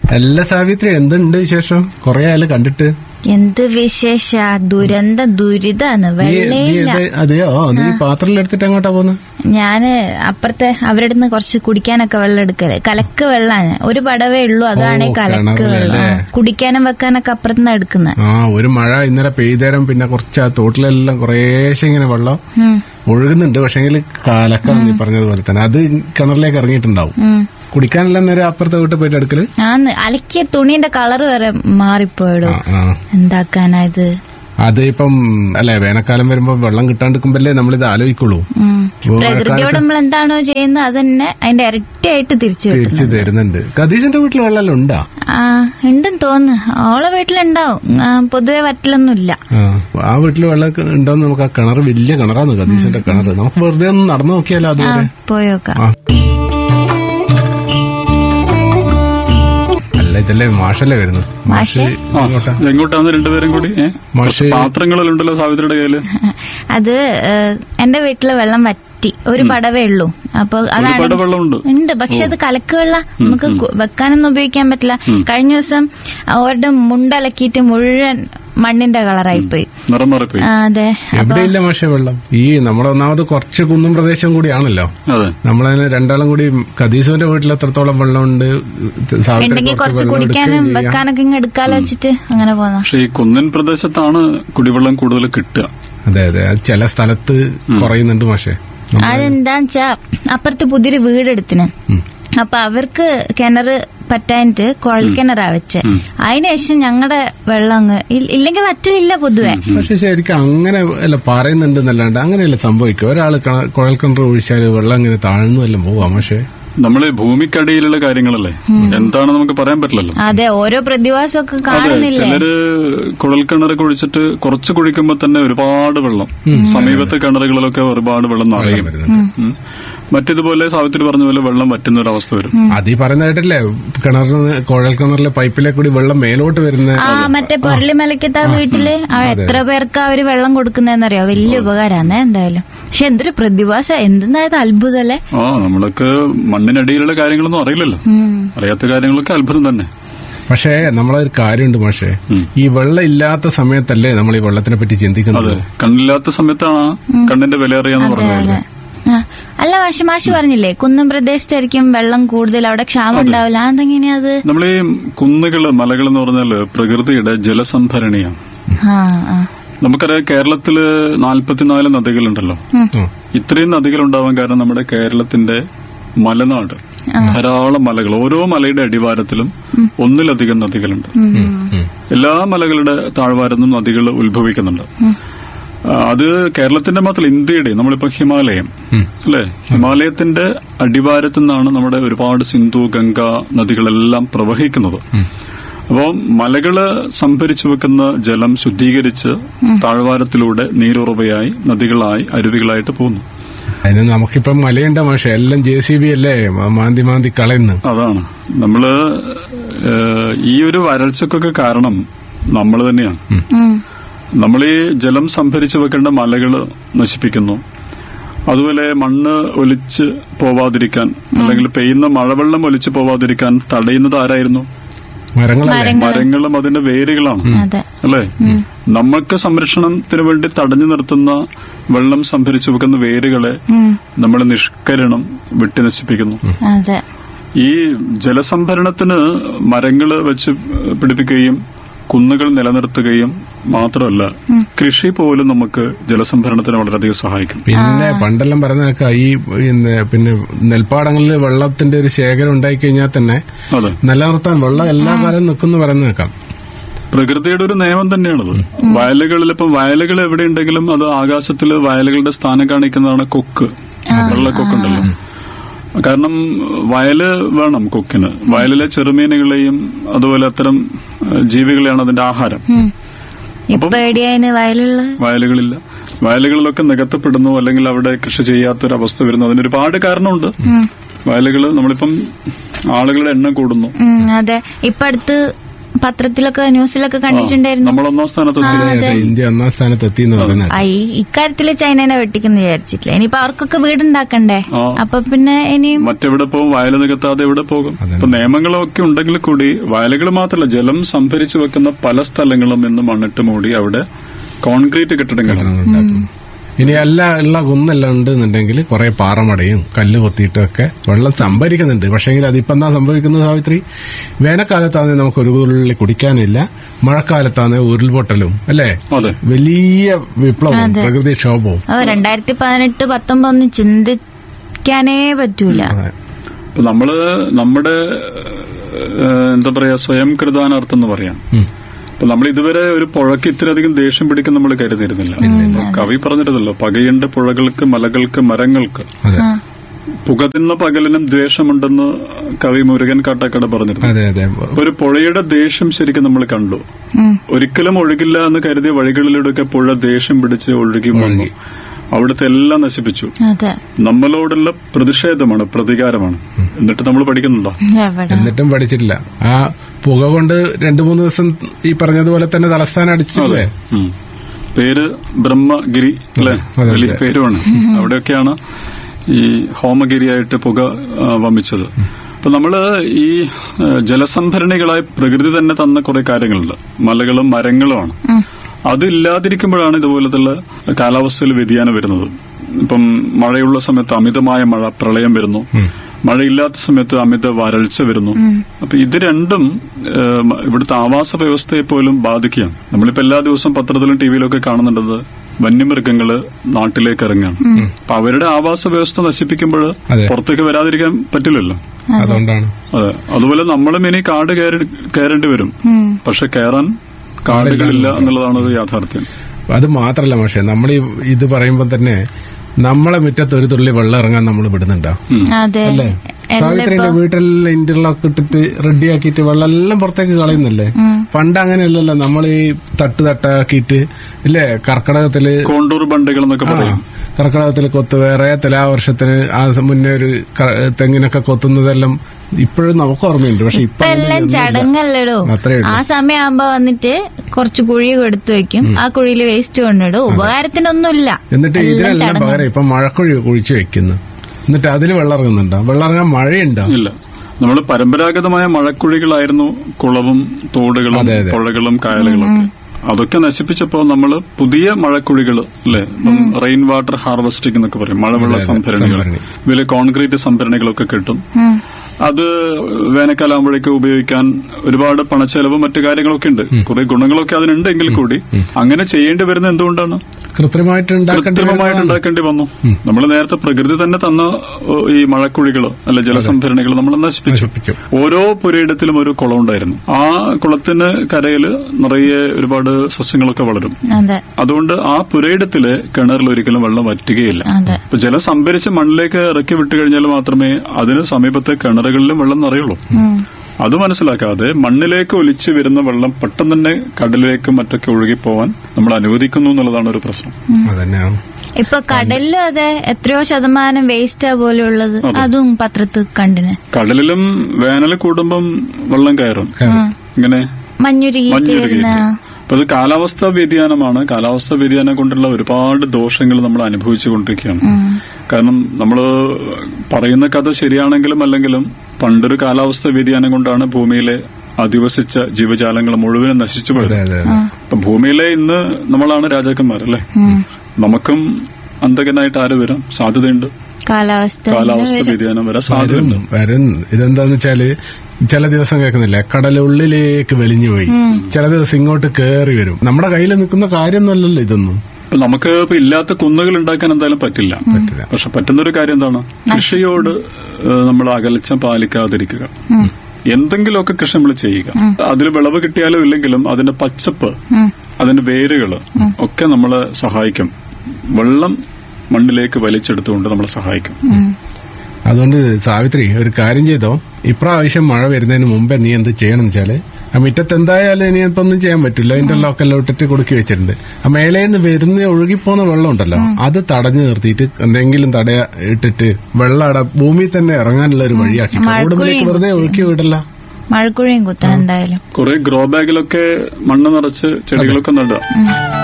അല്ല സാവിത്രി എന്തുണ്ട് വിശേഷം കൊറേ ആയാലും കണ്ടിട്ട് എന്ത് വിശേഷ ദുരന്ത ദുരിതാന്ന് നീ നീ വെള്ളയില്ല ഇത് അതെയോ നീ പാത്രം എടുത്തിട്ട് എങ്ങോട്ടാ പോന്ന് ഞാന് അപ്പുറത്തെ അവരുടെ നിന്ന് കുറച്ച് കുടിക്കാനൊക്കെ വെള്ളം എടുക്കല് കലക്ക് വെള്ളാണ് ഒരു പടവേ ഉള്ളൂ അതാണ് ഓ, കലക്ക് കിണറിലെ വെള്ളം അല്ലേ? ആ, കുടിക്കാനും വെക്കാനൊക്കെ അപ്പുറത്തുനിന്ന് എടുക്കുന്നത് ആ ഒരു മഴ ഇന്നലെ പെയ്തേരം പിന്നെ കുറച്ച് ആ തോട്ടിലെല്ലാം കുറേശ്ശെ ഇങ്ങനെ വെള്ളം ഒഴുകുന്നുണ്ട് പക്ഷെങ്കിൽ കാലക്കാന്ന് നീ പറഞ്ഞതുപോലെ തന്നെ അത് കിണറിലേക്ക് ഇറങ്ങിയിട്ടുണ്ടാവും കുടിക്കാനെല്ലാം നേരെ അപ്പുറത്തെ വീട്ടിൽ പോയിട്ട് എടുക്കല് ആന്ന് അലക്കിയ തുണിന്റെ കളർ വരെ മാറിപ്പോയിടും ആ, ആ. എന്താക്കാനാ ഇത് അത് ഇപ്പം അല്ലെ വേനൽക്കാലം വരുമ്പോ വെള്ളം കിട്ടാണ്ടിരിക്കുമ്പല്ലേ നമ്മളിത് ആലോചിക്കുള്ളൂ ഉം. വേനൽക്കാലത്ത് പ്രകൃതിയോട് നമ്മൾ എന്താണോ ചെയ്യുന്നത് അത് തന്നെ അതിന്റെ ഇരട്ടിയായിട്ട് തിരിച്ചു കിട്ടും തിരിച്ചു തരുന്നുണ്ട് ഖദീസിന്റെ വീട്ടിൽ വെള്ളം ഉണ്ടാ ആ ഉണ്ടെന്ന് തോന്നുന്നു ഓളെ വീട്ടിലുണ്ടാവും ആ, പൊതുവെ വറ്റലൊന്നുമില്ല ആ ആ വീട്ടിൽ വെള്ളം ഉണ്ടോന്ന് നമുക്ക് ആ കിണർ വലിയ കിണറാന്ന് ഖദീസിന്റെ കിണർ നമുക്ക് വെറുതെ ഒന്ന് നടന്നു നോക്കിയാലോ ആ അതുവരെ പോയോക്കാം ആ. അല്ല ഇതല്ലേ മാഷല്ലേ വരുന്നത് മാഷ് ആ, ഇങ്ങോട്ടാ എങ്ങോട്ടാന്ന് രണ്ടുപേരും കൂടി ഏ? മാഷ് കുറച്ച് പാത്രങ്ങളിലുണ്ടല്ലോ സാവിത്രിയുടെ കയ്യില് അത് ഏഹ്, എന്റെ വീട്ടിലെ വെള്ളം വറ്റി ഒരു പടവേ ഉള്ളൂ അപ്പൊ അതാണ് ഒരുപാട് വെള്ളമുണ്ട് ഉണ്ട് പക്ഷെ അത് കലക്ക് വെള്ളം നമുക്ക് കു- വെക്കാനൊന്നും ഉപയോഗിക്കാൻ പറ്റില്ല കഴിഞ്ഞ ദിവസം അവരുടെ മുണ്ടലക്കിയിട്ട് മുഴുവൻ മണ്ണിന്റെ കളറായി പോയി നിറം മാറിപ്പോയി ആ, അതെ എവിടെയില്ല മാഷെ വെള്ളം ഈ നമ്മുടെ ഒന്നാമത് കുറച്ച് കുന്നും പ്രദേശം കൂടിയാണല്ലോ അതെ നമ്മളതിന് രണ്ടാളും കൂടി ഖദീസുവിന്റെ വീട്ടിൽ എത്രത്തോളം വെള്ളമുണ്ട് സാവിത്രി ഉണ്ടെങ്കിൽ കുറച്ച് വെള്ളം കുടിക്കാനും എടുക്കുകയും ചെയ്യാം. വെക്കാനൊക്കെ ഇങ്ങ് എടുക്കാലോ വെച്ചിട്ട് അങ്ങനെ പോന്ന പക്ഷെ ഈ കുന്നിൻ പ്രദേശത്താണ് കുടിവെള്ളം കൂടുതൽ കിട്ടുക അതെ അതെ അത് ചില സ്ഥലത്ത് കുറയുന്നുണ്ട് മാഷെ അതെന്താന്ന് വെച്ചാ അപ്പുറത്ത് പുതിയൊരു വീടെടുത്തിന് അപ്പൊ അവർക്ക് കിണറ് പറ്റാനിട്ട് കുഴൽ കിണറാ വെച്ച് അതിനുശേഷം ഞങ്ങളുടെ വെള്ളം അങ്ങ് ഇൽ- ഇല്ലെങ്കിൽ വറ്റലില്ല പൊതുവെ പക്ഷെ ശരിക്കും അങ്ങനെ അല്ല പറയുന്നുണ്ടെന്നല്ലാണ്ട് അങ്ങനെയല്ല സംഭവിക്കും ഒരാൾ കുഴൽ കിണർ ഒഴിച്ചാൽ വെള്ളം ഇങ്ങനെ താഴ്ന്നു എല്ലാം പോവാം പക്ഷെ നമ്മള് ഭൂമിക്കടിയിലുള്ള കാര്യങ്ങളല്ലേ എന്താണ് നമുക്ക് പറയാൻ പറ്റില്ലല്ലോ അതെ ഓരോ പ്രതിഭാസമൊക്കെ അതെ കാണുന്നില്ലേ ചിലര് കുഴൽക്കിണർ കുഴിച്ചിട്ട് കുറച്ച് കുഴിക്കുമ്പോ തന്നെ ഒരുപാട് വെള്ളം സമീപത്തെ കിണറുകളിലൊക്കെ ഒരുപാട് വെള്ളം നിറയും ഉം. മറ്റിതുപോലെ സാവിത്രി പറഞ്ഞ പോലെ വെള്ളം വറ്റുന്ന ഒരു അവസ്ഥ വരും അത് ഈ പറയുന്ന കേട്ടില്ലേ കിണറിന് കുഴൽ കിണറിലെ പൈപ്പിലെ കൂടി വെള്ളം മേലോട്ട് വരുന്ന ആ മറ്റേ പൊരളിമലക്കത്തെ ആ വീട്ടില് ആ എത്ര പേർക്ക് അവര് വെള്ളം കൊടുക്കുന്നതെന്നറിയോ വലിയ ഉപകാരാണ് എന്തായാലും പക്ഷെ എന്തൊരു പ്രതിഭാസം എന്തെന്നായത് അത്ഭുതല്ലേ ആ നമ്മളൊക്കെ മണ്ണിനടിയിലുള്ള കാര്യങ്ങളൊന്നും അറിയില്ലല്ലോ അറിയാത്ത കാര്യങ്ങളൊക്കെ അത്ഭുതം തന്നെ പക്ഷേ നമ്മളൊരു കാര്യമുണ്ട് മാഷെ ഈ വെള്ളം ഇല്ലാത്ത സമയത്തല്ലേ നമ്മൾ ഈ വെള്ളത്തിനെ പറ്റി ചിന്തിക്കുന്നത് അതെ കണ്ണില്ലാത്ത സമയത്താണ് കണ്ണിന്റെ വില അറിയാന്ന് പറഞ്ഞത് ആ. അല്ല മാഷി മാഷി പറഞ്ഞില്ലേ കുന്നും പ്രദേശത്തായിരിക്കും വെള്ളം കൂടുതൽ അവിടെ ക്ഷാമം ഉണ്ടാവില്ല അതെങ്ങനെയാ അത് നമ്മൾ ഈ കുന്നുകള് മലകൾ എന്ന് പറഞ്ഞാല് പ്രകൃതിയുടെ ജലസംഭരണിയാണ് ആ ആ നമുക്കറിയാം കേരളത്തില് നാൽപ്പത്തിനാല് നദികളുണ്ടല്ലോ ഉം. ഇത്രയും നദികൾ ഉണ്ടാവാൻ കാരണം നമ്മുടെ കേരളത്തിന്റെ മലനാട് ധാരാളം മലകൾ ഓരോ മലയുടെ അടിവാരത്തിലും ഒന്നിലധികം നദികളുണ്ട് എല്ലാ മലകളുടെ താഴ്വാരത്തും നദികൾ ഉത്ഭവിക്കുന്നുണ്ട് ആ, അത് കേരളത്തിന്റെ മാത്രമല്ല ഇന്ത്യയുടെ നമ്മളിപ്പോ ഹിമാലയം അല്ലെ ഹിമാലയത്തിന്റെ അടിവാരത്തു നിന്നാണ് നമ്മുടെ ഒരുപാട് സിന്ധു ഗംഗ നദികളെല്ലാം പ്രവഹിക്കുന്നത് അപ്പോൾ മലകള് സംഭരിച്ചു വെക്കുന്ന ജലം ശുദ്ധീകരിച്ച് താഴ്വാരത്തിലൂടെ നീരുറവയായി നദികളായി അരുവികളായിട്ട് പോകുന്നു അതിന് നമുക്കിപ്പം മലയുണ്ട മാഷെ എല്ലാം ജെ സി ബി അല്ലേ മ- മാന്തി മാന്തി കളയുന്നു അതാണ് നമ്മള് ഏഹ്, ഈ ഒരു വരൾച്ചക്കൊക്കെ കാരണം നമ്മൾ തന്നെയാണ് ഉം. നമ്മൾ ഈ ജലം സംഭരിച്ചു വെക്കേണ്ട മലകൾ നശിപ്പിക്കുന്നു അതുപോലെ മണ്ണ് ഒലിച്ച് പോവാതിരിക്കാൻ അല്ലെങ്കിൽ പെയ്യുന്ന മഴവെള്ളം ഒലിച്ചു പോവാതിരിക്കാൻ തടയുന്നത് ആരായിരുന്നു മരങ്ങളല്ലേ മരങ്ങളും അതിന്റെ വേരുകളാണ് അതെ അല്ലേ നമ്മൾക്ക് സംരക്ഷണത്തിന് വേണ്ടി തടഞ്ഞു നിർത്തുന്ന വെള്ളം സംഭരിച്ചു വെക്കുന്ന വേരുകളെ നമ്മൾ നിഷ്കരണം വെട്ടി നശിപ്പിക്കുന്നു അതെ ഈ ജലസംഭരണത്തിന് മരങ്ങൾ വെച്ച് പിടിപ്പിക്കുകയും കുന്നുകൾ നിലനിർത്തുകയും മാത്രമല്ല കൃഷി പോലും നമുക്ക് ജലസംഭരണത്തിന് വളരെയധികം സഹായിക്കും പിന്നെ പണ്ടെല്ലാം പറയുന്നതൊക്കെ ഈ പിന്നെ പിന്നെ നെൽപ്പാടങ്ങളിൽ വെള്ളത്തിന്റെ ഒരു ശേഖരം ഉണ്ടായി കഴിഞ്ഞാൽ തന്നെ അതെ നിലനിർത്താൻ വെള്ളം എല്ലാ കാലം നിൽക്കുന്നു പറയുന്ന കേൾക്കാം പ്രകൃതിയുടെ ഒരു നിയമം തന്നെയാണത് വയലുകളിൽ ഇപ്പം വയലുകൾ എവിടെ ഉണ്ടെങ്കിലും അത് ആകാശത്തിൽ വയലുകളുടെ സ്ഥാനം കാണിക്കുന്നതാണ് കൊക്ക് വെള്ളക്കൊക്കുണ്ടല്ലോ കാരണം വയല് വേണം കൊക്കിന് വയലിലെ ചെറുമീനുകളെയും അതുപോലെ അത്തരം ഏഹ്, ജീവികളെയാണ് അതിന്റെ ആഹാരം ഇപ്പൊ എവിടെയായിന് വയലുള്ള വയലുകളില്ല വയലുകളിലൊക്കെ നികത്തപ്പെടുന്നു അല്ലെങ്കിൽ അവിടെ കൃഷി ചെയ്യാത്തൊരവസ്ഥ വരുന്നു അതിന് ഒരുപാട് കാരണമുണ്ട് വയലുകൾ നമ്മളിപ്പം ആളുകളുടെ എണ്ണം കൂടുന്നു ഉം, അതെ ഇപ്പൊ അടുത്ത് പത്രത്തിലൊക്കെ ന്യൂസിലൊക്കെ കണ്ടിട്ടുണ്ടായിരുന്നു നമ്മൾ ഒന്നാം സ്ഥാനത്ത് എത്തി. അതെ, അതെ, ഇന്ത്യ ഒന്നാം സ്ഥാനത്ത് എത്തി എന്ന് പറയുന്നത് ആ, ഈ ഇക്കാര്യത്തില് ചൈനനെ വെട്ടിക്കുന്നു വിചാരിച്ചിട്ടില്ല ഇനിയിപ്പോ അവർക്കൊക്കെ വീടുണ്ടാക്കണ്ടേ ആ. അപ്പൊ പിന്നെ ഇനിയും മറ്റെവിടെ പോകും വയൽ നികത്താതെ എവിടെ പോകും ഇപ്പൊ നിയമങ്ങളൊക്കെ ഉണ്ടെങ്കിൽ കൂടി വയലുകൾ മാത്രമല്ല ജലം സംഭരിച്ചു വെക്കുന്ന പല സ്ഥലങ്ങളും ഇന്ന് മണ്ണിട്ട് മൂടി അവിടെ കോൺക്രീറ്റ് കെട്ടിടങ്ങളാണ് ഉണ്ടാക്കും. ഇനി അല്ല ഉള്ള കുന്നെല്ലാം ഉണ്ടെന്നുണ്ടെങ്കിൽ കുറെ പാറമടയും കല്ല് കൊത്തിയിട്ടും ഒക്കെ വെള്ളം സംഭരിക്കുന്നുണ്ട് പക്ഷേങ്കിൽ അതിപ്പോ എന്താ സംഭവിക്കുന്നത് സാവിത്രി വേനൽക്കാലത്താണെങ്കിൽ നമുക്ക് ഒരു തുള്ളി കുടിക്കാനില്ല മഴക്കാലത്താണ് ഉരുൾപൊട്ടലും അല്ലേ അതെ വലിയ വിപ്ലവവും പ്രകൃതിക്ഷോഭവും ഓ രണ്ടായിരത്തി പതിനെട്ട് പത്തൊമ്പത് ഒന്നും ചിന്തിക്കാനേ പറ്റൂല അതെ. ഇപ്പൊ നമ്മള് നമ്മുടെ ഏഹ്, എന്താ പറയാ സ്വയം കൃതാനാർത്ഥം എന്ന് പറയാം ഉം. അപ്പൊ നമ്മൾ ഇതുവരെ ഒരു പുഴയ്ക്ക് ഇത്രയധികം ദേഷ്യം പിടിക്കും നമ്മൾ കരുതിയിരുന്നില്ല ഇപ്പൊ കവി പറഞ്ഞിരുന്നല്ലോ പകയുണ്ട് പുഴകൾക്ക് മലകൾക്ക് മരങ്ങൾക്ക് അതെ പുക തിന്ന പകലിനും ദ്വേഷമുണ്ടെന്ന് കവി മുരുകൻ കാട്ടാക്കട പറഞ്ഞിരുന്നു അതെ അതെ അപ്പൊ ഒരു പുഴയുടെ ദേഷ്യം ശരിക്കും നമ്മൾ കണ്ടു ഒരിക്കലും ഒഴുകില്ല എന്ന് കരുതിയ വഴികളിലൂടെയൊക്കെ പുഴ ദേഷ്യം പിടിച്ച് ഒഴുകി വന്നു അവിടുത്തെ എല്ലാം നശിപ്പിച്ചു അതെ നമ്മളോടുള്ള പ്രതിഷേധമാണ് പ്രതികാരമാണ് എന്നിട്ട് നമ്മൾ പഠിക്കുന്നുണ്ടോ എവിടെ എന്നിട്ടും പഠിച്ചിട്ടില്ല ആ പുക കൊണ്ട് രണ്ടു മൂന്ന് ദിവസം ഈ പറഞ്ഞതുപോലെ തന്നെ തലസ്ഥാനം അടിച്ചില്ലേ ഉം. പേര് ബ്രഹ്മഗിരി അല്ലെ അതെ, വലിയ പേരുമാണ് അവിടെയൊക്കെയാണ് ഈ ഹോമഗിരിയായിട്ട് പുക ആ, വമിച്ചത് അപ്പൊ നമ്മള് ഈ ആ, ജലസംഭരണികളായി പ്രകൃതി തന്നെ തന്ന കുറെ കാര്യങ്ങളുണ്ട് മലകളും മരങ്ങളുമാണ് അതില്ലാതിരിക്കുമ്പോഴാണ് ഇതുപോലത്തുള്ള കാലാവസ്ഥയിൽ വ്യതിയാനം വരുന്നത് ഇപ്പം മഴയുള്ള സമയത്ത് അമിതമായ മഴ പ്രളയം വരുന്നു മഴയില്ലാത്ത സമയത്ത് അമിത വരൾച്ച വരുന്നു അപ്പൊ ഇത് രണ്ടും ഏഹ്, മ- ഇവിടുത്തെ ആവാസ വ്യവസ്ഥയെ പോലും ബാധിക്കുകയാണ് നമ്മളിപ്പോ എല്ലാ ദിവസവും പത്രത്തിലും ടിവിയിലൊക്കെ കാണുന്നുണ്ടത് വന്യമൃഗങ്ങള് നാട്ടിലേക്ക് ഇറങ്ങാണ് അപ്പൊ അവരുടെ ആവാസ വ്യവസ്ഥ നശിപ്പിക്കുമ്പോൾ അതെ. പുറത്തേക്ക് വരാതിരിക്കാൻ പറ്റില്ലല്ലോ അതുകൊണ്ടാണ് അതെ അതുപോലെ നമ്മളും ഇനി കാട് കയറി കയറേണ്ടി വരും പക്ഷെ കയറാൻ കാടുകളില്ല എന്നുള്ളതാണ് ഒരു യാഥാർത്ഥ്യം അത് മാത്രല്ല പക്ഷേ നമ്മൾ ഈ ഇത് പറയുമ്പോൾ തന്നെ നമ്മളെ മുറ്റത്ത് ഒരു തുള്ളി വെള്ളം ഇറങ്ങാൻ നമ്മൾ വിടുന്നുണ്ടോ അതെ അല്ലേ എല്ലാം സാവിത്രിന്റെ വീട്ടിലെല്ലാം ഇന്റർലോക്ക് ഇട്ടിട്ട് റെഡിയാക്കിയിട്ട് വെള്ളം എല്ലാം പുറത്തേക്ക് കളയുന്നല്ലേ പണ്ട് അങ്ങനെയല്ലല്ലോ നമ്മൾ ഈ തട്ട് തട്ടാക്കിയിട്ട് ഇല്ലേ കർക്കിടകത്തില് കോണ്ടൂർ ബണ്ടുകൾ എന്നൊക്കെ പറയും കർക്കിടകത്തിൽ കൊത്ത് വേറെ തുലാവർഷത്തിന് ആ സ- മുന്നേ ഒരു ക- തെങ്ങിനൊക്കെ കൊത്തുന്നതെല്ലാം ഇപ്പോഴും നമുക്ക് ഓർമ്മയുണ്ട് പക്ഷെ ഇപ്പൊ ഇപ്പൊ എല്ലാം ചടങ്ങല്ലടോ അത്രേ ഉള്ളൂ. ആ സമയമാകുമ്പോ വന്നിട്ട് കുറച്ച് കുഴി എടുത്തു വെക്കും ആ കുഴിയിൽ വേസ്റ്റ് കൊണ്ടിടും ഉപകാരത്തിനൊന്നുമില്ല എന്നിട്ട് എല്ലാം ഇതിനെല്ലാം ചടങ്ങ്. പകരം ഇപ്പൊ മഴക്കുഴി കുഴിച്ചു വെക്കുന്നു എന്നിട്ട് അതിൽ വെള്ളം ഇറങ്ങുന്നുണ്ടോ വെള്ളം ഇറങ്ങാൻ മഴയുണ്ടോ ഇല്ല നമ്മൾ പരമ്പരാഗതമായ മഴക്കുഴികളായിരുന്നു കുളവും തോടുകളും അതെ, അതെ. പുഴകളും കായലുകളും ഒക്കെ അതൊക്കെ നശിപ്പിച്ചപ്പോ നമ്മൾ പുതിയ മഴക്കുഴികൾ അല്ലെ റെയിൻ വാട്ടർ ഹാർവെസ്റ്റിംഗ് എന്നൊക്കെ പറയും മഴവെള്ള സംഭരണികൾ സംഭരണി. ഇതിൽ കോൺക്രീറ്റ് സംഭരണികളൊക്കെ കിട്ടും ഉം. അത് വേനൽക്കാലാകുമ്പോഴേക്ക് ഉപയോഗിക്കാൻ ഒരുപാട് പണച്ചെലവും മറ്റു കാര്യങ്ങളൊക്കെ ഉണ്ട് കുറെ ഗുണങ്ങളൊക്കെ അതിനുണ്ട് എങ്കിൽ കൂടി അങ്ങനെ ചെയ്യേണ്ടി വരുന്നത് എന്തുകൊണ്ടാണ് കൃത്രിമമായിട്ട് ഉണ്ടാക്കേണ്ടി കൃത്രിമമായിട്ട് വരുന്നതാണ്. ഉണ്ടാക്കേണ്ടി വന്നു നമ്മൾ നേരത്തെ പ്രകൃതി തന്നെ തന്ന ഓ, ഈ മഴക്കുഴികള് അല്ല ജലസംഭരണികൾ നമ്മൾ നശിപ്പിച്ചു നശിപ്പിച്ചു. ഓരോ പുരയിടത്തിലും ഒരു കുളം ഉണ്ടായിരുന്നു ആ കുളത്തിന് കരയില് നിറയെ ഒരുപാട് സസ്യങ്ങളൊക്കെ വളരും അതെ അതുകൊണ്ട് ആ പുരയിടത്തിലെ കിണറിൽ ഒരിക്കലും വെള്ളം വറ്റുകയില്ല അതെ ഇപ്പൊ ജലം സംഭരിച്ച് മണ്ണിലേക്ക് ഇറക്കി വിട്ടു കഴിഞ്ഞാൽ മാത്രമേ അതിന് സമീപത്തെ കിണറുകളിലും വെള്ളം നിറയുള്ളൂ അത് മനസ്സിലാക്കാതെ മണ്ണിലേക്ക് ഒലിച്ചു വരുന്ന വെള്ളം പെട്ടെന്ന് തന്നെ കടലിലേക്കും മറ്റൊക്കെ ഒഴുകിപ്പോവാൻ നമ്മൾ അനുവദിക്കുന്നു എന്നുള്ളതാണ് ഒരു പ്രശ്നം അതന്നെയാണ് ഇപ്പൊ കടലിലും അതെ എത്രയോ ശതമാനം വേസ്റ്റാ പോലുള്ളത് അതും പത്രത്തിൽ കണ്ടിന് കടലിലും വേനൽ കൂടുമ്പം വെള്ളം കയറും ഇങ്ങനെ മഞ്ഞുരുകിയിട്ട് വരുന്ന മഞ്ഞുരുകിയിട്ട് അപ്പൊ അത് കാലാവസ്ഥാ വ്യതിയാനമാണ് കാലാവസ്ഥാ വ്യതിയാനം കൊണ്ടുള്ള ഒരുപാട് ദോഷങ്ങൾ നമ്മൾ അനുഭവിച്ചുകൊണ്ടിരിക്കുകയാണ് കാരണം നമ്മൾ പറയുന്ന കഥ ശരിയാണെങ്കിലും അല്ലെങ്കിലും പണ്ടൊരു കാലാവസ്ഥാ വ്യതിയാനം കൊണ്ടാണ് ഭൂമിയിലെ അധിവസിച്ച ജീവജാലങ്ങൾ മുഴുവനും നശിച്ചു പോയത് അതെ അതെ അതെ അപ്പൊ ഭൂമിയിലെ ഇന്ന് നമ്മളാണ് രാജാക്കന്മാർ അല്ലെ നമുക്കും അന്തകനായിട്ട് ആര് വരാം സാധ്യതയുണ്ട് കാലാവസ്ഥ കാലാവസ്ഥ വ്യതിയാനം വരാൻ സാധ്യതയുണ്ട് വരും ഇതെന്താന്ന് വെച്ചാല് ചില ദിവസം കേൾക്കുന്നില്ല കടലുള്ളിലേക്ക് വെളിഞ്ഞു പോയി ചില ദിവസം ഇങ്ങോട്ട് കേറി വരും നമ്മുടെ കയ്യിൽ നിൽക്കുന്ന കാര്യമൊന്നുമല്ലല്ലോ ഇതൊന്നും ഇപ്പൊ നമുക്ക് ഇപ്പൊ ഇല്ലാത്ത കുന്നുകൾ ഉണ്ടാക്കാൻ എന്തായാലും പറ്റില്ല പറ്റില്ല. പക്ഷെ പറ്റുന്നൊരു കാര്യം എന്താണ് കൃഷിയോട് ഏഹ്, നമ്മൾ അകൽച്ച പാലിക്കാതിരിക്കുക എന്തെങ്കിലുമൊക്കെ കൃഷി നമ്മൾ ചെയ്യുക അതിൽ വിളവ് കിട്ടിയാലും ഇല്ലെങ്കിലും അതിന്റെ പച്ചപ്പ് അതിന്റെ വേരുകൾ ഒക്കെ നമ്മളെ സഹായിക്കും വെള്ളം മണ്ണിലേക്ക് വലിച്ചെടുത്തുകൊണ്ട് നമ്മളെ സഹായിക്കും അതുകൊണ്ട് സാവിത്രി ഒരു കാര്യം ചെയ്തോ ഇപ്രാവശ്യം മഴ വരുന്നതിന് മുമ്പേ നീ എന്ത് ചെയ്യണം വെച്ചാല് ആ മുറ്റത്ത് എന്തായാലും ഇനി ഇപ്പൊ ഒന്നും ചെയ്യാൻ പറ്റില്ല ഇന്റർലോക്കെല്ലാം ഇട്ടിട്ട് കൊടുക്കി വെച്ചിട്ടുണ്ട് ആ മേലേന്ന് വരുന്ന ഒഴുകിപ്പോന്ന വെള്ളം ഉണ്ടല്ലോ അത് തടഞ്ഞു നിർത്തിയിട്ട് എന്തെങ്കിലും തടയ ഇട്ടിട്ട് വെള്ളം അവിടെ ഭൂമിയിൽ തന്നെ ഇറങ്ങാനുള്ള ഒരു വഴിയാക്കി റോഡിലേക്ക് വെറുതെ ഒഴുക്കി വിടല്ല മഴക്കുഴിയും കുത്തണം എന്തായാലും കുറെ ഗ്രോ ബാഗിലൊക്കെ മണ്ണ് നിറച്ച് ചെടികളൊക്കെ നടുക